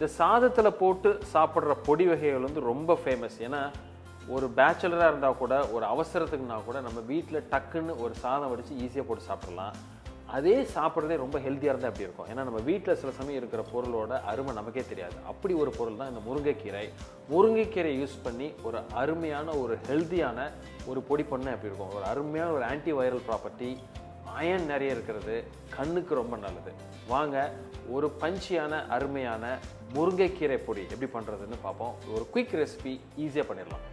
இந்த சாதத்தில் போட்டு சாப்பிட்ற பொடி வகைகள் வந்து ரொம்ப ஃபேமஸ் ஏன்னா ஒரு பேச்சுலராக இருந்தால் கூட ஒரு அவசரத்துக்குனா கூட நம்ம வீட்டில் டக்குன்னு ஒரு சாதம் வடித்து ஈஸியாக போட்டு சாப்பிட்றலாம் அதே சாப்பிட்றதே ரொம்ப ஹெல்த்தியாக இருந்தால் அப்படி இருக்கும் ஏன்னா நம்ம வீட்டில் சில சமயம் இருக்கிற பொருளோட அருமை நமக்கே தெரியாது அப்படி ஒரு பொருள் தான் இந்த முருங்கைக்கீரை முருங்கைக்கீரை யூஸ் பண்ணி ஒரு அருமையான ஒரு ஹெல்த்தியான ஒரு பொடி பண்ண எப்படி இருக்கும் ஒரு அருமையான ஒரு ஆன்டி வைரல் ப்ராப்பர்ட்டி அயன் நிறைய இருக்கிறது கண்ணுக்கு ரொம்ப நல்லது வாங்க ஒரு பஞ்சியான அருமையான முருங்கைக்கீரை பொடி எப்படி பண்ணுறதுன்னு பார்ப்போம் ஒரு குயிக் ரெசிபி ஈஸியாக பண்ணிடலாம்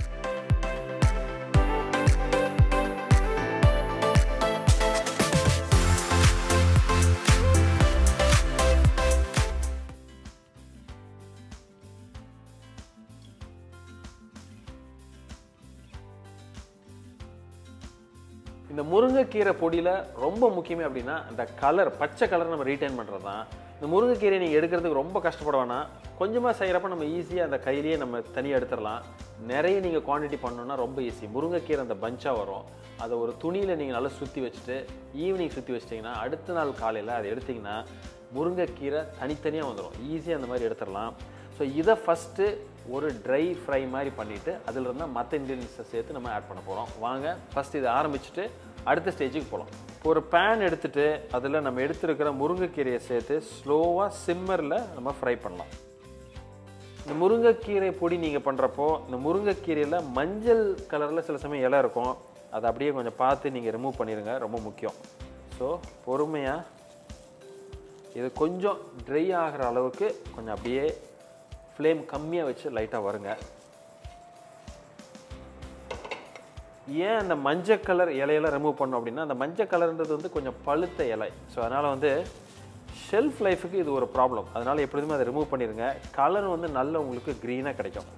இந்த முருங்கைக்கீரை பொடியில் ரொம்ப முக்கியமே அப்படின்னா இந்த கலர் பச்சை கலர் நம்ம ரீட்டைன் பண்ணுறது தான் இந்த முருங்கைக்கீரை நீங்கள் எடுக்கிறதுக்கு ரொம்ப கஷ்டப்பட வேணாம் கொஞ்சமாக செய்கிறப்ப நம்ம ஈஸியாக அந்த கையிலேயே நம்ம தனியாக எடுத்துடலாம் நிறைய நீங்கள் குவான்டிட்டி பண்ணணும்னா ரொம்ப ஈஸி முருங்கைக்கீரை அந்த பஞ்சாக வரும் அதை ஒரு துணியில் நீங்கள் நல்லா சுற்றி வச்சுட்டு ஈவினிங் சுற்றி வச்சிட்டிங்கன்னா அடுத்த நாள் காலையில் அதை எடுத்திங்கன்னா முருங்கைக்கீரை தனித்தனியாக வந்துடும் ஈஸியாக அந்த மாதிரி எடுத்துடலாம் ஸோ இதை ஃபஸ்ட்டு ஒரு ட்ரை ஃப்ரை மாதிரி பண்ணிவிட்டு அதில் இருந்தால் மற்ற இன்க்ரீடியன்ஸை சேர்த்து நம்ம ஆட் பண்ண போகிறோம் வாங்க ஃபஸ்ட் இதை ஆரம்பிச்சுட்டு அடுத்த ஸ்டேஜுக்கு போகலாம் இப்போ ஒரு பேன் எடுத்துகிட்டு அதில் நம்ம எடுத்துருக்கிற முருங்கைக்கீரையை சேர்த்து ஸ்லோவாக சிம்மரில் நம்ம ஃப்ரை பண்ணலாம் இந்த முருங்கைக்கீரை பொடி நீங்கள் பண்ணுறப்போ இந்த முருங்கைக்கீரையில் மஞ்சள் கலரில் சில சமயம் இலை இருக்கும் அதை அப்படியே கொஞ்சம் பார்த்து நீங்கள் ரிமூவ் பண்ணிடுங்க ரொம்ப முக்கியம் ஸோ பொறுமையாக இது கொஞ்சம் ட்ரை ஆகிற அளவுக்கு கொஞ்சம் அப்படியே ஃப்ளேம் கம்மியாக வச்சு லைட்டாக வருங்க ஏன் அந்த மஞ்சள் கலர் இலையெல்லாம் ரிமூவ் பண்ணோம் அப்படின்னா அந்த மஞ்சள் கலர்ன்றது வந்து கொஞ்சம் பழுத்த இலை ஸோ அதனால் வந்து ஷெல்ஃப் லைஃபுக்கு இது ஒரு ப்ராப்ளம் அதனால் எப்பொழுதுமே அதை ரிமூவ் பண்ணிடுங்க கலர் வந்து நல்ல உங்களுக்கு க்ரீனாக கிடைக்கும்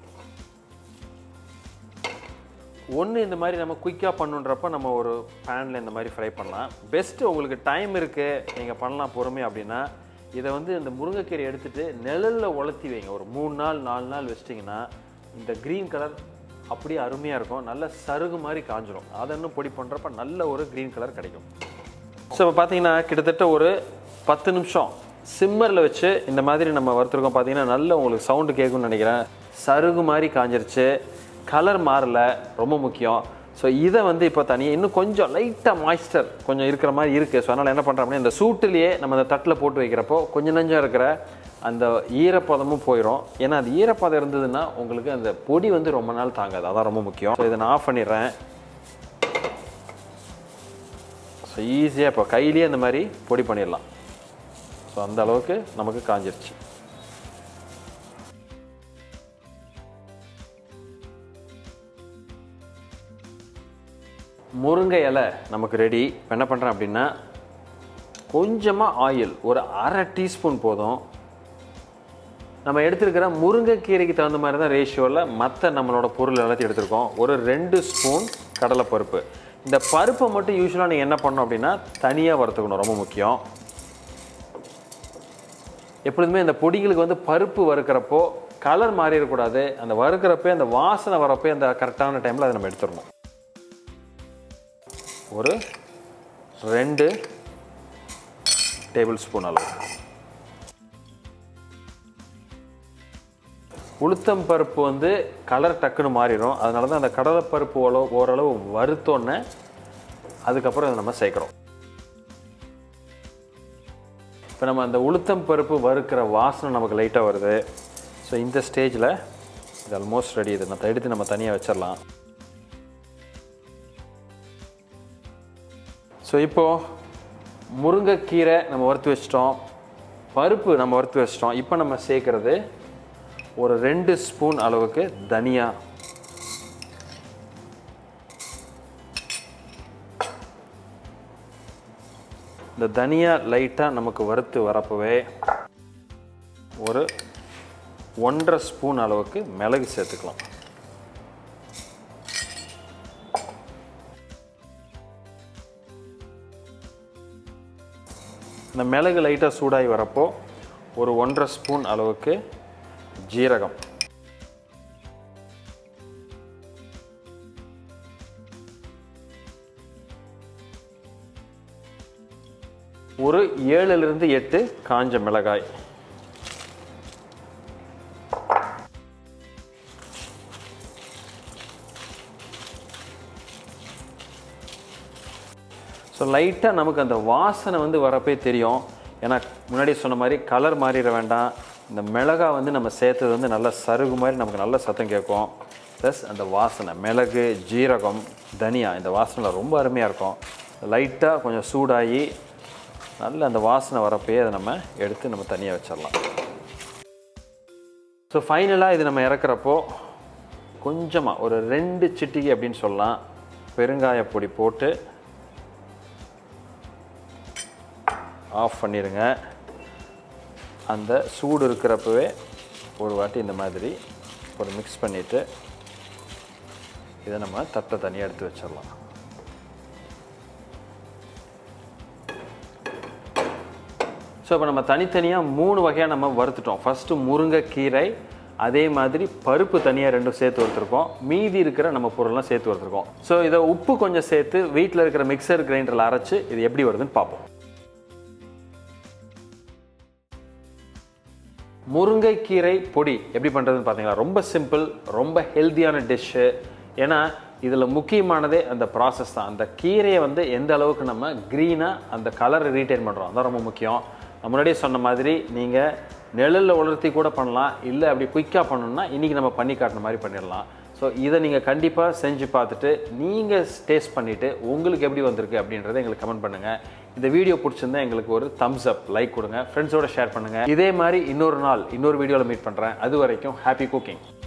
ஒன்று இந்த மாதிரி நம்ம குயிக்காக பண்ணுன்றப்ப நம்ம ஒரு பேனில் இந்த மாதிரி ஃப்ரை பண்ணலாம் பெஸ்ட்டு உங்களுக்கு டைம் இருக்குது நீங்கள் பண்ணலாம் பொறுமை அப்படின்னா இதை வந்து இந்த முருங்கைக்கீரை எடுத்துகிட்டு நிழலில் உலர்த்தி வைங்க ஒரு மூணு நாள் நாலு நாள் வச்சிட்டிங்கன்னா இந்த க்ரீன் கலர் அப்படியே அருமையாக இருக்கும் நல்ல சருகு மாதிரி காஞ்சிரும் அதை இன்னும் பொடி பண்ணுறப்ப நல்ல ஒரு க்ரீன் கலர் கிடைக்கும் ஸோ இப்போ பார்த்தீங்கன்னா கிட்டத்தட்ட ஒரு பத்து நிமிஷம் சிம்மரில் வச்சு இந்த மாதிரி நம்ம வறுத்துருக்கோம் பார்த்தீங்கன்னா நல்ல உங்களுக்கு சவுண்டு கேட்கும்னு நினைக்கிறேன் சருகு மாதிரி காஞ்சிருச்சு கலர் மாறல ரொம்ப முக்கியம் ஸோ இதை வந்து இப்போ தனியாக இன்னும் கொஞ்சம் லைட்டாக மாய்ஸ்டர் கொஞ்சம் இருக்கிற மாதிரி இருக்குது ஸோ அதனால் என்ன பண்ணுறோம் அப்படின்னா இந்த சூட்டுலேயே நம்ம அந்த தட்டில் போட்டு வைக்கிறப்போ கொஞ்சம் நஞ்சம் இருக்கிற அந்த ஈரப்பதமும் போயிடும் ஏன்னா அது ஈரப்பதம் இருந்ததுன்னா உங்களுக்கு அந்த பொடி வந்து ரொம்ப நாள் தாங்காது அதான் ரொம்ப முக்கியம் ஸோ இதை நான் ஆஃப் பண்ணிடுறேன் ஸோ ஈஸியாக இப்போ கையிலேயே இந்த மாதிரி பொடி பண்ணிடலாம் ஸோ அந்த அளவுக்கு நமக்கு காஞ்சிருச்சு முருங்கை இலை நமக்கு ரெடி இப்போ என்ன பண்ணுறேன் அப்படின்னா கொஞ்சமாக ஆயில் ஒரு அரை டீஸ்பூன் போதும் நம்ம எடுத்துருக்கிற முருங்கைக்கீரைக்கு தகுந்த மாதிரி தான் ரேஷியோவில் மற்ற நம்மளோட பொருள் எல்லாத்தையும் எடுத்திருக்கோம் ஒரு ரெண்டு ஸ்பூன் கடலைப்பருப்பு இந்த பருப்பை மட்டும் யூஸ்வலாக நீங்கள் என்ன பண்ணணும் அப்படின்னா தனியாக வறுத்துக்கணும் ரொம்ப முக்கியம் எப்பொழுதுமே இந்த பொடிகளுக்கு வந்து பருப்பு வறுக்கிறப்போ கலர் மாறிடக்கூடாது அந்த வறுக்கிறப்பே அந்த வாசனை வரப்போ அந்த கரெக்டான டைமில் அதை நம்ம எடுத்துடணும் ஒரு ரெண்டு டேபிள் ஸ்பூன் அளவு உளுத்தம் பருப்பு வந்து கலர் டக்குன்னு மாறிடும் அதனால தான் அந்த கடலைப்பருப்பு ஓரளவு ஓரளவு வறுத்தோன்னே அதுக்கப்புறம் இதை நம்ம சேர்க்குறோம் இப்போ நம்ம அந்த உளுத்தம் பருப்பு வறுக்கிற வாசனை நமக்கு லைட்டாக வருது ஸோ இந்த ஸ்டேஜில் இது ஆல்மோஸ்ட் ரெடி இது நம்ம எடுத்து நம்ம தனியாக வச்சிடலாம் ஸோ இப்போது முருங்கைக்கீரை நம்ம வறுத்து வச்சிட்டோம் பருப்பு நம்ம வறுத்து வச்சிட்டோம் இப்போ நம்ம சேர்க்குறது ஒரு ரெண்டு ஸ்பூன் அளவுக்கு தனியா இந்த தனியா லைட்டாக நமக்கு வறுத்து வரப்பவே ஒரு ஒன்றரை ஸ்பூன் அளவுக்கு மிளகு சேர்த்துக்கலாம் இந்த மிளகு லைட்டாக சூடாகி வரப்போ ஒரு ஒன்றரை ஸ்பூன் அளவுக்கு ஜீரகம் ஒரு ஏழுலேருந்து எட்டு காஞ்ச மிளகாய் ஸோ லைட்டாக நமக்கு அந்த வாசனை வந்து வரப்பே தெரியும் ஏன்னா முன்னாடி சொன்ன மாதிரி கலர் மாறிட வேண்டாம் இந்த மிளகா வந்து நம்ம சேர்த்தது வந்து நல்லா சருகு மாதிரி நமக்கு நல்ல சத்தம் கேட்கும் ப்ளஸ் அந்த வாசனை மிளகு ஜீரகம் தனியா இந்த வாசனை ரொம்ப அருமையாக இருக்கும் லைட்டாக கொஞ்சம் சூடாகி நல்ல அந்த வாசனை வரப்பயே அதை நம்ம எடுத்து நம்ம தனியாக வச்சிடலாம் ஸோ ஃபைனலாக இது நம்ம இறக்குறப்போ கொஞ்சமாக ஒரு ரெண்டு சிட்டிகை அப்படின்னு சொல்லலாம் பெருங்காய பொடி போட்டு ஆஃப் பண்ணிடுங்க அந்த சூடு இருக்கிறப்பவே ஒரு வாட்டி இந்த மாதிரி ஒரு மிக்ஸ் பண்ணிவிட்டு இதை நம்ம தட்டை தனியாக எடுத்து வச்சிடலாம் ஸோ இப்போ நம்ம தனித்தனியாக மூணு வகையாக நம்ம வறுத்துட்டோம் ஃபஸ்ட்டு முருங்கைக்கீரை அதே மாதிரி பருப்பு தனியாக ரெண்டும் சேர்த்து வறுத்துருக்கோம் மீதி இருக்கிற நம்ம பொருள்லாம் சேர்த்து வறுத்துருக்கோம் ஸோ இதை உப்பு கொஞ்சம் சேர்த்து வீட்டில் இருக்கிற மிக்சர் கிரைண்டரில் அரைச்சு இது எப்படி வருதுன்னு பார்ப்போம் முருங்கைக்கீரை பொடி எப்படி பண்ணுறதுன்னு பார்த்தீங்களா ரொம்ப சிம்பிள் ரொம்ப ஹெல்த்தியான டிஷ்ஷு ஏன்னா இதில் முக்கியமானதே அந்த ப்ராசஸ் தான் அந்த கீரையை வந்து எந்த அளவுக்கு நம்ம க்ரீனாக அந்த கலரை ரீட்டைன் பண்ணுறோம் அதான் ரொம்ப முக்கியம் நான் முன்னாடியே சொன்ன மாதிரி நீங்கள் நிழலில் உலர்த்தி கூட பண்ணலாம் இல்லை அப்படி குயிக்காக பண்ணணும்னா இன்றைக்கி நம்ம பண்ணி காட்டுற மாதிரி பண்ணிடலாம் ஸோ இதை நீங்கள் கண்டிப்பாக செஞ்சு பார்த்துட்டு நீங்கள் டேஸ்ட் பண்ணிவிட்டு உங்களுக்கு எப்படி வந்திருக்கு அப்படின்றத எங்களுக்கு கமெண்ட் பண்ணுங்கள் இந்த வீடியோ பிடிச்சிருந்தா எங்களுக்கு ஒரு தம்ஸ் அப் லைக் கொடுங்க ஃப்ரெண்ட்ஸோட ஷேர் பண்ணுங்கள் இதே மாதிரி இன்னொரு நாள் இன்னொரு வீடியோவில் மீட் பண்ணுறேன் அது வரைக்கும் ஹாப்பி குக்கிங்